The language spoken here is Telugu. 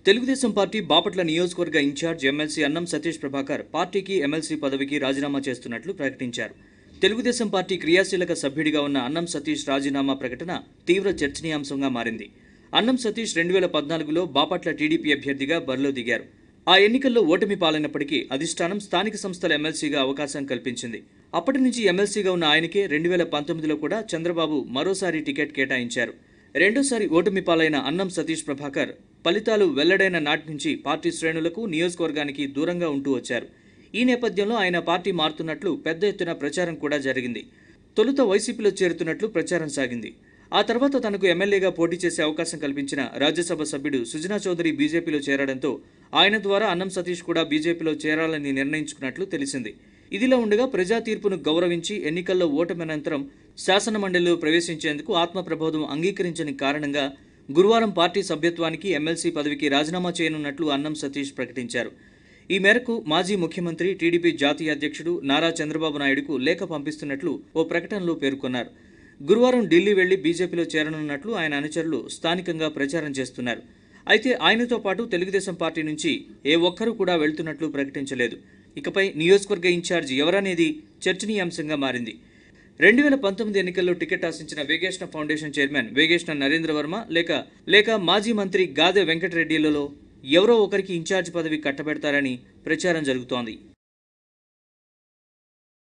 తెలుగుదేశం పార్టీ బాపట్ల నియోజకవర్గ ఇన్ఛార్జ్ ఎమ్మెల్సీ అన్నం సతీష్ ప్రభాకర్ పార్టీకి ఎమ్మెల్సీ పదవికి రాజీనామా చేస్తున్నట్లు ప్రకటించారు తెలుగుదేశం పార్టీ క్రియాశీలక సభ్యుడిగా ఉన్న అన్నం సతీష్ రాజీనామా ప్రకటన తీవ్ర చర్చనీయాంశంగా మారింది అన్నం సతీష్ రెండు వేల పద్నాలుగులో బాపట్ల టీడీపీ అభ్యర్థిగా బరిలో దిగారు ఆ ఎన్నికల్లో ఓటమి పాలైనప్పటికీ అధిష్టానం స్థానిక సంస్థల ఎమ్మెల్సీగా అవకాశం కల్పించింది అప్పటి నుంచి ఎమ్మెల్సీగా ఉన్న ఆయనకే రెండు వేల పంతొమ్మిదిలో కూడా చంద్రబాబు మరోసారి టికెట్ కేటాయించారు రెండోసారి ఓటమి పాలైన అన్నం సతీష్ ప్రభాకర్ ఫలితాలు వెల్లడైన నాటి నుంచి పార్టీ శ్రేణులకు నియోజకవర్గానికి దూరంగా ఉంటూ వచ్చారు ఈ నేపథ్యంలో ఆయన పార్టీ మారుతున్నట్లు పెద్ద ఎత్తున ప్రచారం కూడా జరిగింది తొలుత వైసీపీలో చేరుతున్నట్లు ప్రచారం సాగింది ఆ తర్వాత తనకు ఎమ్మెల్యేగా పోటీ చేసే అవకాశం కల్పించిన రాజ్యసభ సభ్యుడు సుజనా చౌదరి బీజేపీలో చేరడంతో ఆయన ద్వారా అన్నం సతీష్ కూడా బీజేపీలో చేరాలని నిర్ణయించుకున్నట్లు తెలిసింది ఇదిలా ఉండగా ప్రజా తీర్పును గౌరవించి ఎన్నికల్లో ఓటమి అనంతరం శాసనమండలిలో ప్రవేశించేందుకు ఆత్మప్రబోధం అంగీకరించని కారణంగా గురువారం పార్టీ సభ్యత్వానికి ఎమ్మెల్సీ పదవికి రాజీనామా చేయనున్నట్లు అన్నం సతీష్ ప్రకటించారు ఈ మేరకు మాజీ ముఖ్యమంత్రి టీడీపీ జాతీయ అధ్యక్షుడు నారా చంద్రబాబు నాయుడుకు లేఖ పంపిస్తున్నట్లు ఓ ప్రకటనలో పేర్కొన్నారు గురువారం ఢిల్లీ వెళ్లి బీజేపీలో చేరనున్నట్లు ఆయన అనుచరులు స్థానికంగా ప్రచారం చేస్తున్నారు అయితే ఆయనతో పాటు తెలుగుదేశం పార్టీ నుంచి ఏ ఒక్కరూ కూడా వెళ్తున్నట్లు ప్రకటించలేదు ఇకపై నియోజకవర్గ ఇన్ఛార్జ్ ఎవరనేది చర్చనీయాంశంగా మారింది రెండు వేల పంతొమ్మిది ఎన్నికల్లో టికెట్ ఆశించిన వేగేష్ణ ఫౌండేషన్ చైర్మన్ వేగేష్ణ నరేంద్ర వర్మ లేక లేక మాజీ మంత్రి గాదె వెంకటరెడ్డిలలో ఎవరో ఒకరికి ఇన్ఛార్జ్ పదవి కట్టబెడతారని ప్రచారం జరుగుతోంది